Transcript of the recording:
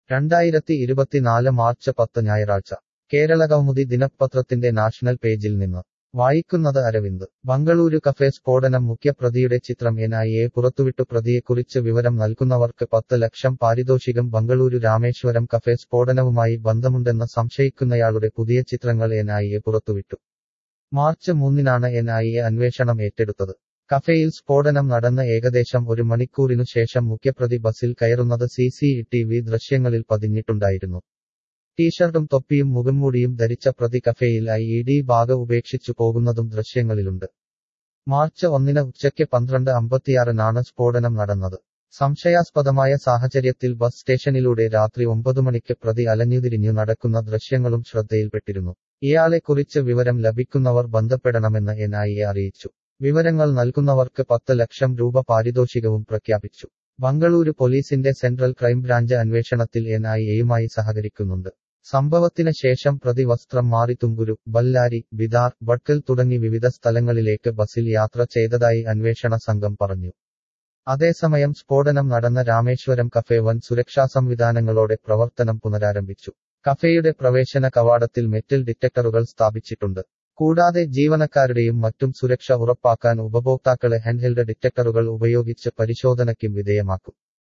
രണ്ടായിരത്തി ഇരുപത്തിനാല് മാർച്ച് പത്ത് ഞായറാഴ്ച കേരളകൗമുദി ദിനപത്രത്തിന്റെ നാഷണൽ പേജിൽ നിന്ന് വായിക്കുന്നത് അരവിന്ദ് ബംഗളൂരു കഫേ സ്ഫോടനം മുഖ്യപ്രതിയുടെ ചിത്രം എൻ ഐ എ പുറത്തുവിട്ടു പ്രതിയെക്കുറിച്ച് വിവരം നൽകുന്നവർക്ക് പത്ത് ലക്ഷം പാരിതോഷികം ബംഗളൂരു രാമേശ്വരം കഫേ സ്ഫോടനവുമായി ബന്ധമുണ്ടെന്ന് സംശയിക്കുന്നയാളുടെ പുതിയ ചിത്രങ്ങൾ എൻ ഐ എ പുറത്തുവിട്ടു മാർച്ച് മൂന്നിനാണ് എൻ ഐ എ അന്വേഷണം ഏറ്റെടുത്തത് കഫേയിൽ സ്ഫോടനം നടന്ന ഏകദേശം ഒരു മണിക്കൂറിനു ശേഷം മുഖ്യപ്രതി ബസിൽ കയറുന്നത് സി സി ടി വി ദൃശ്യങ്ങളിൽ പതിഞ്ഞിട്ടുണ്ടായിരുന്നു ടീഷർട്ടും തൊപ്പിയും മുഖംമൂടിയും ധരിച്ച പ്രതി കഫേയിൽ ഐ ഇ ഡി ബാഗ് ഉപേക്ഷിച്ചു പോകുന്നതും ദൃശ്യങ്ങളിലുണ്ട് മാർച്ച് ഒന്നിന് ഉച്ചയ്ക്ക് പന്ത്രണ്ട് അമ്പത്തിയാറിനാണ് സ്ഫോടനം നടന്നത് സംശയാസ്പദമായ സാഹചര്യത്തിൽ ബസ് സ്റ്റേഷനിലൂടെ രാത്രി ഒമ്പതു മണിക്ക് പ്രതി അലഞ്ഞുതിരിഞ്ഞു നടക്കുന്ന ദൃശ്യങ്ങളും ശ്രദ്ധയിൽപ്പെട്ടിരുന്നു ഇയാളെക്കുറിച്ച് വിവരം ലഭിക്കുന്നവർ ബന്ധപ്പെടണമെന്ന് എൻ ഐ എ അറിയിച്ചു വിവരങ്ങൾ നൽകുന്നവർക്ക് പത്ത് ലക്ഷം രൂപ പാരിതോഷികവും പ്രഖ്യാപിച്ചു ബംഗളൂരു പോലീസിന്റെ സെൻട്രൽ ക്രൈംബ്രാഞ്ച് അന്വേഷണത്തിൽ എൻ ഐ എയുമായി സഹകരിക്കുന്നുണ്ട് സംഭവത്തിന് ശേഷം പ്രതി വസ്ത്രം മാറി തുങ്കുരു ബല്ലാരി ബിദാർ ഭട്കൽ തുടങ്ങി വിവിധ സ്ഥലങ്ങളിലേക്ക് ബസിൽ യാത്ര ചെയ്തതായി അന്വേഷണ സംഘം പറഞ്ഞു അതേസമയം സ്ഫോടനം നടന്ന രാമേശ്വരം കഫേ വൻ സുരക്ഷാ സംവിധാനങ്ങളോടെ പ്രവർത്തനം പുനരാരംഭിച്ചു കഫേയുടെ പ്രവേശന കവാടത്തിൽ മെറ്റൽ ഡിറ്റക്ടറുകൾ സ്ഥാപിച്ചിട്ടുണ്ട് കൂടാതെ ജീവനക്കാരുടെയും മറ്റും സുരക്ഷ ഉറപ്പാക്കാൻ ഉപഭോക്താക്കളെ ഹാൻഡ്ഹെൽഡ് ഡിറ്റക്ടറുകൾ ഉപയോഗിച്ച് പരിശോധനയ്ക്കും വിധേയമാക്കും